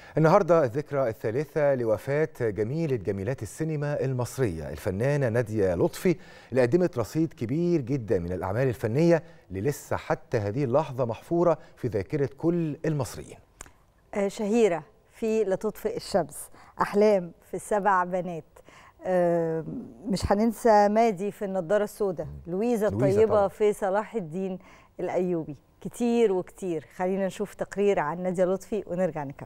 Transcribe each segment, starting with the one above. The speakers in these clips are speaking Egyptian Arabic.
النهارده الذكرى الثالثة لوفاة جميلة جميلات السينما المصرية الفنانة نادية لطفي اللي قدمت رصيد كبير جدا من الأعمال الفنية اللي لسه حتى هذه اللحظة محفورة في ذاكرة كل المصريين آه، شهيرة في لا تطفئ الشمس أحلام في السبع بنات آه، مش هننسى مادي في النضارة السوداء لويزا لويزا الطيبة طبعاً. في صلاح الدين الأيوبي كتير وكتير خلينا نشوف تقرير عن نادية لطفي ونرجع نكمل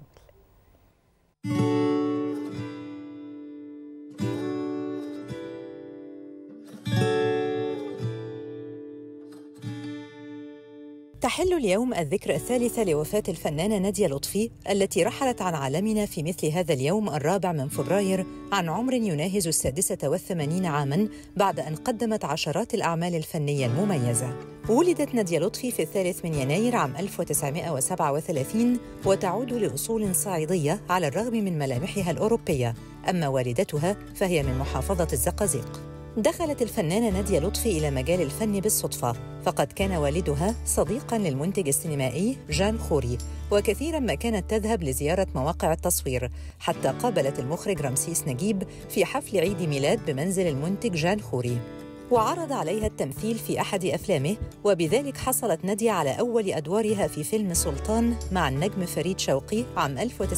تحل اليوم الذكرى الثالثة لوفاة الفنانة نادية لطفي التي رحلت عن عالمنا في مثل هذا اليوم الرابع من فبراير عن عمر يناهز السادسة والثمانين عاماً بعد أن قدمت عشرات الأعمال الفنية المميزة ولدت نادية لطفي في الثالث من يناير عام 1937 وتعود لأصول صعيدية على الرغم من ملامحها الأوروبية أما والدتها فهي من محافظة الزقازيق دخلت الفنانة نادية لطفي إلى مجال الفن بالصدفة فقد كان والدها صديقاً للمنتج السينمائي جان خوري وكثيراً ما كانت تذهب لزيارة مواقع التصوير حتى قابلت المخرج رمسيس نجيب في حفل عيد ميلاد بمنزل المنتج جان خوري وعرض عليها التمثيل في أحد أفلامه وبذلك حصلت نادية على أول أدوارها في فيلم سلطان مع النجم فريد شوقي عام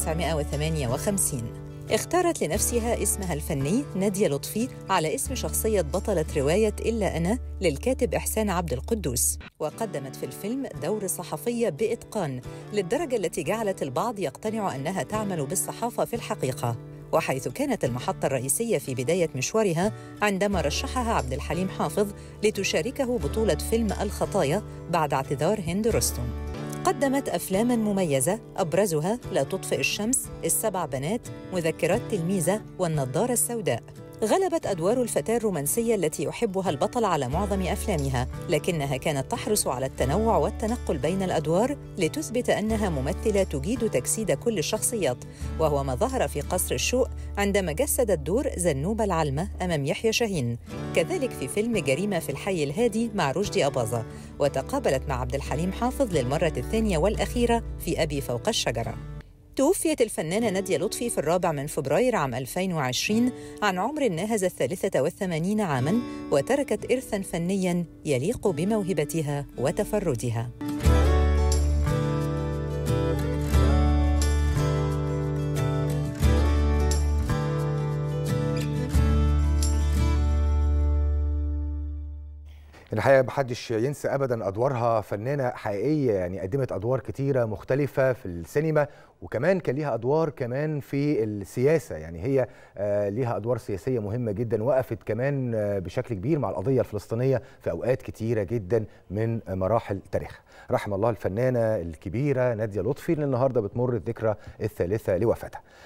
1958 اختارت لنفسها اسمها الفني نادية لطفي على اسم شخصية بطلة رواية إلا أنا للكاتب إحسان عبد القدوس وقدمت في الفيلم دور صحفية بإتقان للدرجة التي جعلت البعض يقتنع أنها تعمل بالصحافة في الحقيقة وحيث كانت المحطة الرئيسية في بداية مشوارها عندما رشحها عبد الحليم حافظ لتشاركه بطولة فيلم الخطايا بعد اعتذار هند رستم قدمت أفلاماً مميزة أبرزها لا تطفئ الشمس، السبع بنات، مذكرات تلميذة والنضارة السوداء. غلبت أدوار الفتاة الرومانسية التي يحبها البطل على معظم أفلامها، لكنها كانت تحرص على التنوع والتنقل بين الأدوار لتثبت أنها ممثلة تجيد تجسيد كل الشخصيات، وهو ما ظهر في قصر الشوق عندما جسدت دور زنوبة العلمة أمام يحيى شاهين، كذلك في فيلم جريمة في الحي الهادي مع رشدي أباظة، وتقابلت مع عبد الحليم حافظ للمرة الثانية والأخيرة في أبي فوق الشجرة. توفيت الفنانة نادية لطفي في الرابع من فبراير عام 2020 عن عمر ناهز الثالثة والثمانين عاماً وتركت إرثاً فنياً يليق بموهبتها وتفردها الحقيقة محدش ينسى أبدا أدوارها فنانة حقيقية يعني قدمت أدوار كتيرة مختلفة في السينما وكمان كان ليها أدوار كمان في السياسة يعني هي آه، ليها أدوار سياسية مهمة جدا وقفت كمان آه، بشكل كبير مع القضية الفلسطينية في أوقات كتيرة جدا من مراحل تاريخها رحم الله الفنانة الكبيرة نادية لطفي اللي النهاردة بتمر الذكرى الثالثة لوفاتها